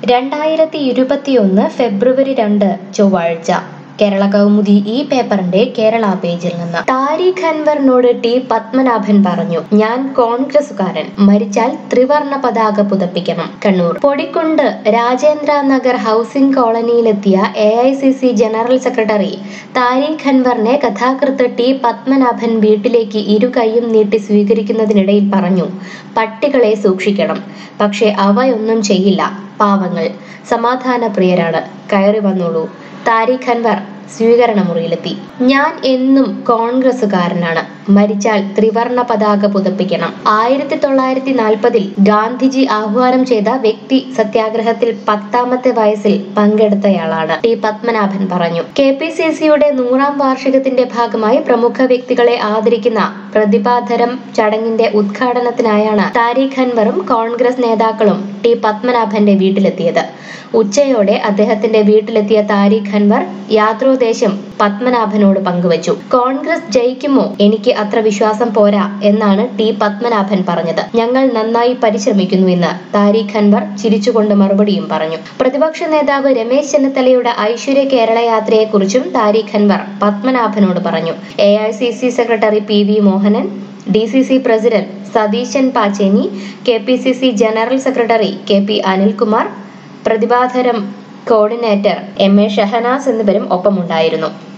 രണ്ടായിരത്തി ഇരുപത്തിയൊന്ന് ഫെബ്രുവരി രണ്ട് ചൊവ്വാഴ്ച കേരള കൗമുദി ഈ പേപ്പറിന്റെ കേരള പേജിൽ നിന്ന് താരിഖ് അൻവറിനോട് ടി പത്മനാഭൻ പറഞ്ഞു ഞാൻ കോൺഗ്രസുകാരൻ മരിച്ചാൽ ത്രിവർണ പതാക പുതപ്പിക്കണം കണ്ണൂർ പൊടിക്കുണ്ട് രാജേന്ദ്ര നഗർ ഹൗസിംഗ് കോളനിയിലെത്തിയ A I C C general secretary Tariq അൻവറിനെ കഥാകൃത്ത് ടി പത്മനാഭൻ വീട്ടിലേക്ക് ഇരു കൈയും നീട്ടി സ്വീകരിക്കുന്നതിനിടയിൽ പറഞ്ഞു പട്ടികളെ സൂക്ഷിക്കണം പക്ഷെ അവയൊന്നും ചെയ്യില്ല പാവങ്ങൾ സമാധാനപ്രിയരാണ് കയറി വന്നോളൂ താരിഖ് അൻവർ സ്വീകരണ മുറിയിലെത്തി ഞാൻ എന്നും കോൺഗ്രസുകാരനാണ് മരിച്ചാൽ ത്രിവർണ പതാക പുതപ്പിക്കണം ആയിരത്തി തൊള്ളായിരത്തി നാൽപ്പതിൽ ഗാന്ധിജി ആഹ്വാനം ചെയ്ത വ്യക്തി സത്യാഗ്രഹത്തിൽ പത്താമത്തെ വയസ്സിൽ പങ്കെടുത്തയാളാണ് ടി പത്മനാഭൻ പറഞ്ഞു കെ പി സി സിയുടെ നൂറാം വാർഷികത്തിന്റെ ഭാഗമായി പ്രമുഖ വ്യക്തികളെ ആദരിക്കുന്ന പ്രതിഭാധരം ചടങ്ങിന്റെ ഉദ്ഘാടനത്തിനായാണ് താരിഖ് അൻവറും കോൺഗ്രസ് നേതാക്കളും ടി പത്മനാഭന്റെ വീട്ടിലെത്തിയത് ഉച്ചയോടെ അദ്ദേഹത്തിന്റെ വീട്ടിലെത്തിയ താരിഖ് അൻവർ യാത്രോദ്ദേശം പത്മനാഭനോട് പങ്കുവച്ചു കോൺഗ്രസ് ജയിക്കുമോ എനിക്ക് അത്ര വിശ്വാസം പോരാ എന്നാണ് ടി പത്മനാഭൻ പറഞ്ഞത് ഞങ്ങൾ നന്നായി പരിശ്രമിക്കുന്നു എന്ന് താരിഖ് അൻവർ ചിരിച്ചുകൊണ്ട് മറുപടിയും പറഞ്ഞു പ്രതിപക്ഷ നേതാവ് രമേശ് ചെന്നിത്തലയുടെ ഐശ്വര്യ കേരള യാത്രയെക്കുറിച്ചും താരിഖ് അൻവർ പത്മനാഭനോട് പറഞ്ഞു A I C C secretary P V Mohanan D C C president Satheesan Pacheni K P C C general secretary K P Anilkumar പ്രതിഭാധരം കോർഡിനേറ്റർ എം എ ഷഹനാസ് എന്നിവരും ഒപ്പമുണ്ടായിരുന്നു